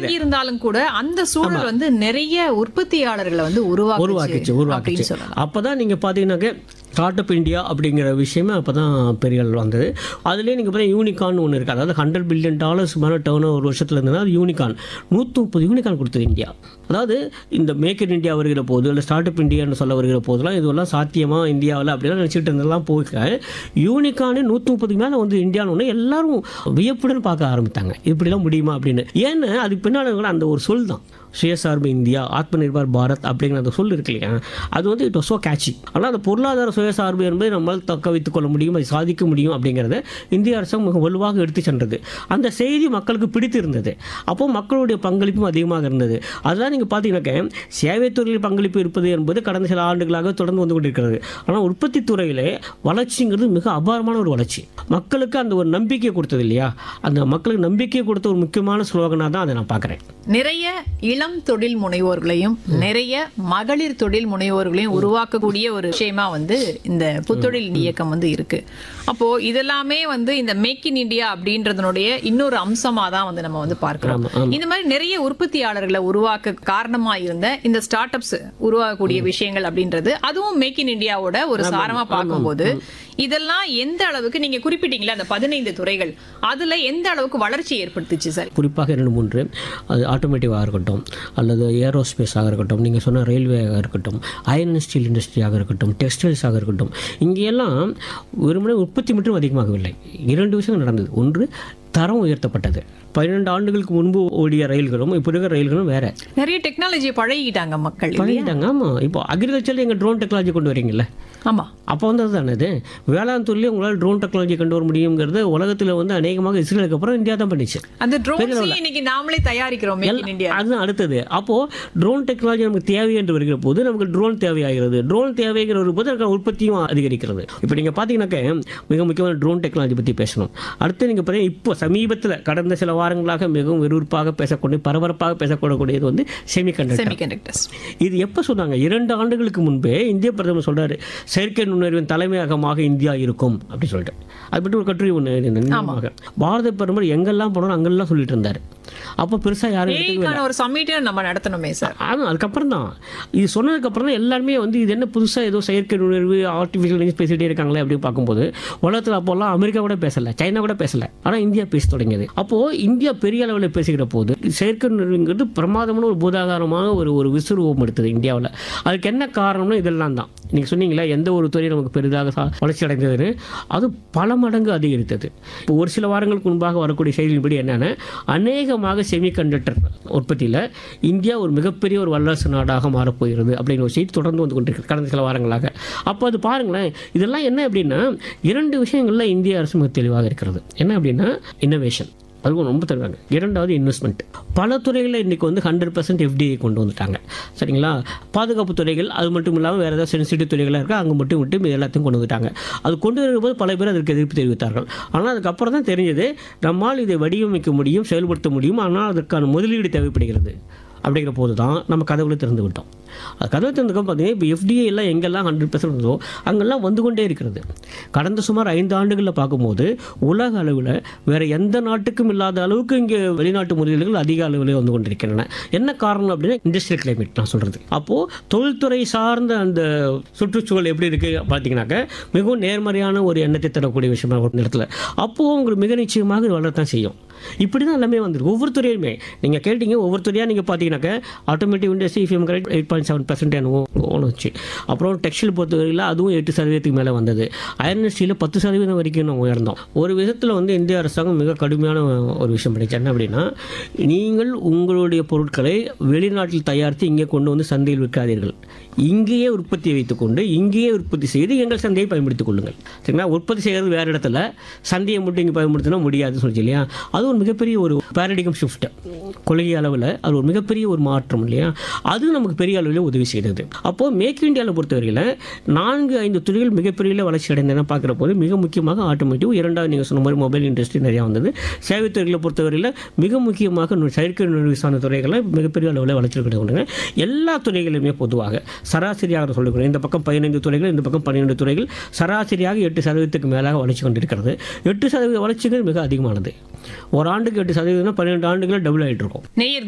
தொடங்கி இருந்தாலும் கூட அந்த சூழல் வந்து நிறைய உற்பத்தியாளர்களை வந்து உருவாக்குச்சு உருவாக்கிச்சு உருவாக்கிச்சு அப்படின்னு சொல்லலாம் அப்பதான் நீங்க பாத்தீங்கன்னாக்க ஸ்டார்ட் அப் இந்தியா அப்படிங்கிற விஷயமே அப்பதான் பெரிய அளவில் வந்தது அதுலேயே நீங்கள் பார்த்தீங்கன்னா யூனிகான் ஒன்று இருக்குது அதாவது ஹண்ட்ரட் பில்லியன் டாலர்ஸ் மேலே டவுன் ஒரு வருஷத்தில் இருந்ததுன்னா அது யூனிகான் நூற்றி முப்பது யூனிகான் கொடுத்தது இந்தியா அதாவது இந்த மேக் இன் இந்தியா வருகிற போது இல்லை ஸ்டார்ட் அப் இந்தியான்னு சொல்ல வருகிற போதெல்லாம் இதெல்லாம் சாத்தியமாக இந்தியாவில் அப்படிலாம் நினச்சிட்டு இருந்ததெல்லாம் போக யூனிகானே நூற்றி முப்பதுக்கு மேலே வந்து இந்தியான்னு ஒன்று எல்லாரும் வியப்புடன் பார்க்க ஆரம்பித்தாங்க இப்படிலாம் முடியுமா அப்படின்னு ஏன்னா அதுக்கு பின்னால் கூட அந்த ஒரு சொல் தான் சுயசார்பு இந்தியா ஆத்ம நிர்பார் பாரத் அப்படிங்கிற அந்த சொல் இருக்கு இல்லையா அது வந்து இட் ஸோ கேட்சி ஆனால் அந்த பொருளாதார சுயசார்பு என்பதை நம்மால் தக்க வைத்துக் கொள்ள முடியும் அதை சாதிக்க முடியும் அப்படிங்கிறத இந்திய அரசாங்கம் மிக வலுவாக எடுத்து சென்றது அந்த செய்தி மக்களுக்கு பிடித்திருந்தது அப்போ மக்களுடைய பங்களிப்பும் அதிகமாக இருந்தது அதெல்லாம் நீங்கள் பார்த்தீங்கன்னாக்க சேவைத்துறையில் பங்களிப்பு இருப்பது என்பது கடந்த சில ஆண்டுகளாக தொடர்ந்து வந்து கொண்டிருக்கிறது ஆனால் உற்பத்தி துறையிலே வளர்ச்சிங்கிறது மிக அபாரமான ஒரு வளர்ச்சி மக்களுக்கு அந்த ஒரு நம்பிக்கை கொடுத்தது இல்லையா அந்த மக்களுக்கு நம்பிக்கை கொடுத்த ஒரு முக்கியமான ஸ்லோகனாக தான் அதை நான் பார்க்குறேன் நிறைய இளம் தொழில் முனைவோர்களையும் நிறைய மகளிர் தொழில் முனைவோர்களையும் உருவாக்கக்கூடிய ஒரு விஷயமா வந்து இந்த புத்தொழில் இயக்கம் வந்து இருக்கு அப்போ இதெல்லாமே வந்து இந்த மேக் இன் இந்தியா அப்படின்றதனுடைய இன்னொரு அம்சமா தான் வந்து நம்ம வந்து பார்க்கிறோம் ஆமா, ஆமா. இந்த மாதிரி நிறைய உற்பத்தியாளர்களை உருவாக்க காரணமா இருந்த இந்த ஸ்டார்ட் அப்ஸ் உருவாக்கக்கூடிய விஷயங்கள் அப்படின்றது அதுவும் மேக் இன் இந்தியாவோட ஒரு சாரமா பார்க்கும்போது இதெல்லாம் எந்த அளவுக்கு நீங்க குறிப்பிட்டீங்களா அந்த பதினைந்து துறைகள் அதுல எந்த அளவுக்கு வளர்ச்சி ஏற்படுத்துச்சு சார் குறிப்பாக இரண்டு மூன்று அது ஆட்டோமேட்டிவாக இருக்கட்டும் அல்லது ஏரோஸ்பேஸாக இருக்கட்டும் நீங்கள் சொன்ன ரயில்வேயாக இருக்கட்டும் அயர்ன் அண்ட் ஸ்டீல் இண்டஸ்ட்ரியாக இருக்கட்டும் டெக்ஸ்டைல்ஸாக இருக்கட்டும் இங்கெல்லாம் வெறுமனே உற்பத்தி மட்டும் அதிகமாகவில்லை இரண்டு விஷயங்கள் நடந்தது ஒன்று தரம் உயர்த்தப்பட்டது பன்னிரெண்டு ஆண்டுகளுக்கு முன்பு ஓடிய ரயில்களும் இப்போ இருக்கிற ரயில்களும் வேற நிறைய டெக்னாலஜியை பழகிட்டாங்க மக்கள் இல்லையா? பழகிட்டாங்க ஆமாம் இப்போ அக்ரிகல்ச்சரில் எங்கள் ட்ரோன் டெக்னாலஜி கொண்டு வரீங்கல்ல ஆமா அப்போ வந்து அதுதானே இது வேளாண் துறையிலே உங்களால் ட்ரோன் டெக்னாலஜி கொண்டு வர முடியுங்கிறது உலகத்தில் வந்து அநேகமாக இஸ்ரேலுக்கு அப்புறம் இந்தியா தான் பண்ணிச்சு அந்த ட்ரோன்ஸ் இன்னைக்கு நாமளே தயாரிக்கிறோம் மேக் இன் இந்தியா அதுதான் அடுத்தது அப்போ ட்ரோன் டெக்னாலஜி நமக்கு தேவை என்று வருகிற போது நமக்கு ட்ரோன் தேவையாகிறது ட்ரோன் தேவைங்கிற ஒரு போது அதுக்கான உற்பத்தியும் அதிகரிக்கிறது இப்போ நீங்கள் பார்த்தீங்கன்னாக்க மிக முக்கியமான ட்ரோன் டெக்னாலஜி பற்றி பேசணும் அடுத்து நீங்கள் பார்த்தீங்கன்னா இப்போ சமீபத்தில் கடந்த சில வாரங்களாக மிகவும் விறுவிறுப்பாக பேசக்கூடிய பரபரப்பாக பேசக்கூடக்கூடியது வந்து செமிகண்டக்டர் செமிகண்டக்டர்ஸ் இது எப்போ சொன்னாங்க இரண்டு ஆண்டுகளுக்கு முன்பே இந்திய பிரதமர் சொல்றாரு செயற்கை நுண்ணறிவின் தலைமையகமாக இந்தியா இருக்கும் அப்படின்னு சொல்லிட்டு அது பற்றி ஒரு கட்டுரை ஒன்று எழுதியிருந்தேன் பாரத பிரதமர் எங்கெல்லாம் போனாலும் அங்கெல்லாம் சொல்லிட்டு இருந்தார் அப்போ பெருசாக யாரும் எடுத்துக்கவே ஏஐக்கான ஒரு சம்மிட்டை நம்ம நடத்தணுமே சார் ஆனால் அதுக்கப்புறம் தான் இது சொன்னதுக்கப்புறம் தான் எல்லாருமே வந்து இது என்ன புதுசாக ஏதோ செயற்கை நுண்ணறிவு ஆர்டிஃபிஷியல் இன்டெலிஜென்ஸ் பேசிகிட்டே இருக்காங்களே அப்படின்னு பார்க்கும்போது உலகத்தில் அப்போல்லாம் அமெரிக்கா கூட பேசலை சைனா கூட பேசலை ஆனால் இந்தியா பேச தொடங்கியது அப்போது இந்தியா பெரிய அளவில் பேசுகிற போது செயற்கை நுண்ணறிவுங்கிறது பிரமாதமான ஒரு பூதாகாரமான ஒரு ஒரு விசுரூபம் எடுத்தது இந்தியாவில் அதுக்கு என்ன காரணம்னு இதெல்லாம் தான் நீங்கள் சொன்னீங்களா எந்த ஒரு துறை நமக்கு பெரிதாக சா- வளர்ச்சி அடைந்ததுன்னு அது பல மடங்கு அதிகரித்தது இப்போ ஒரு சில வாரங்களுக்கு முன்பாக வரக்கூடிய செய்தியின்படி என்னென்னா அநேகமாக செமிகண்டக்டர் உற்பத்தியில் இந்தியா ஒரு மிகப்பெரிய ஒரு வல்லரசு நாடாக மாறப்போகிறது அப்படிங்கிற ஒரு செய்தி தொடர்ந்து வந்து கொண்டிருக்கு கடந்த சில வாரங்களாக அப்போ அது பாருங்களேன் இதெல்லாம் என்ன அப்படின்னா இரண்டு விஷயங்களில் இந்திய அரசு மிக தெளிவாக இருக்கிறது என்ன அப்படின்னா இன்னோவேஷன் அதுவும் ரொம்ப தருவாங்க இரண்டாவது இன்வெஸ்ட்மெண்ட் பல துறைகளில் இன்றைக்கி வந்து ஹண்ட்ரட் பர்சன்ட் எஃப்டிஐ கொண்டு வந்துட்டாங்க சரிங்களா பாதுகாப்பு துறைகள் அது மட்டும் இல்லாமல் வேறு ஏதாவது சென்சிட்டிவ் துறைகளாக இருக்கா அங்கே மட்டும் விட்டு மீதி எல்லாத்தையும் கொண்டு வந்துட்டாங்க அது கொண்டு வரும்போது பல பேர் அதற்கு எதிர்ப்பு தெரிவித்தார்கள் ஆனால் அதுக்கப்புறம் தான் தெரிஞ்சது நம்மால் இதை வடிவமைக்க முடியும் செயல்படுத்த முடியும் ஆனால் அதற்கான முதலீடு தேவைப்படுகிறது அப்படிங்கிற போது தான் நம்ம கதவுகளை திறந்து விட்டோம் அது கதவை திறந்துக்க பார்த்தீங்கன்னா இப்போ எஃப்டிஐ எல்லாம் எங்கெல்லாம் ஹண்ட்ரட் பர்சன்ட் இருந்தோ அங்கெல்லாம் வந்து கொண்டே இருக்கிறது கடந்த சுமார் ஐந்து ஆண்டுகளில் பார்க்கும்போது உலக அளவில் வேறு எந்த நாட்டுக்கும் இல்லாத அளவுக்கு இங்கே வெளிநாட்டு முதலீடுகள் அதிக அளவில் வந்து கொண்டிருக்கின்றன என்ன காரணம் அப்படின்னா இண்டஸ்ட்ரியல் கிளைமேட் நான் சொல்கிறது அப்போது தொழில்துறை சார்ந்த அந்த சுற்றுச்சூழல் எப்படி இருக்குது பார்த்தீங்கன்னாக்க மிகவும் நேர்மறையான ஒரு எண்ணத்தை தரக்கூடிய விஷயமா ஒரு இடத்துல அப்போது உங்களுக்கு மிக நிச்சயமாக இது வளரத்தான் செய்யும் இப்படி தான் எல்லாமே வந்திருக்கு ஒவ்வொரு துறையுமே நீங்கள் கேட்டீங்க ஒவ்வொரு துறையாக நீங்கள் பார்த்தீங்கன்னாக்க ஆட்டோமேட்டிவ் இண்டஸ்ட்ரி இஃபிஎம் correct eight point seven percent ஒன்று வச்சு அப்புறம் டெக்ஸ்டைல் பொறுத்தவரையில் அதுவும் எட்டு சதவீதத்துக்கு மேலே வந்தது அயர்ன் இண்டஸ்ட்ரியில் பத்து சதவீதம் வரைக்கும் நம்ம உயர்ந்தோம் ஒரு விதத்தில் வந்து இந்திய அரசாங்கம் மிக கடுமையான ஒரு விஷயம் பண்ணிச்சு என்ன அப்படின்னா நீங்கள் உங்களுடைய பொருட்களை வெளிநாட்டில் தயாரித்து இங்கே கொண்டு வந்து சந்தையில் விற்காதீர்கள் இங்கேயே உற்பத்தி வைத்துக்கொண்டு இங்கேயே உற்பத்தி செய்து எங்கள் சந்தையை பயன்படுத்திக் கொள்ளுங்கள் சரிங்களா உற்பத்தி செய்கிறது வேறு இடத்துல சந்தையை மட்டும் இங்கே பயன்படுத்தினா முடியாதுன்னு சொல்லி இல்லையா அது ஒரு மிகப்பெரிய ஒரு பேரடிகம் ஷிஃப்ட் கொள்கை அளவில் அது ஒரு மிகப்பெரிய ஒரு மாற்றம் இல்லையா அது நமக்கு பெரிய அளவில் உதவி செய்கிறது அப்போது மேக் இந்தியாவில் பொறுத்தவரையில் நான்கு ஐந்து துறைகள் மிகப்பெரிய வளர்ச்சி அடைந்தன பார்க்குற போது மிக முக்கியமாக ஆட்டோமேட்டிவ் இரண்டாவது நீங்கள் சொன்ன மாதிரி மொபைல் இண்டஸ்ட்ரி நிறையா வந்தது சேவைத்துறைகளை பொறுத்தவரையில் மிக முக்கியமாக நு- செயற்கை நுண்ணறிவு சார்ந்த துறைகளை மிகப்பெரிய அளவில் வளர்ச்சி கொண்டு எல்லா துறைகளுமே பொதுவாக சராசரியாக சொல்லிக்கிறோம் இந்த பக்கம் பதினைந்து துறைகள் இந்த பக்கம் பன்னிரெண்டு துறைகள் சராசரியாக எட்டு சதவீதத்துக்கு மேலாக வளர்ச்சி கொண்டிருக்கிறது எட்டு சதவீத வளர்ச்சிகள் மிக அதிகமானது ஒரு ஆண்டுக்கு எட்டு சதவீதம்னா பன்னிரெண்டு ஆண்டுகளில் டபுள் ஆகிட்டு இருக்கும் நேயர்கள்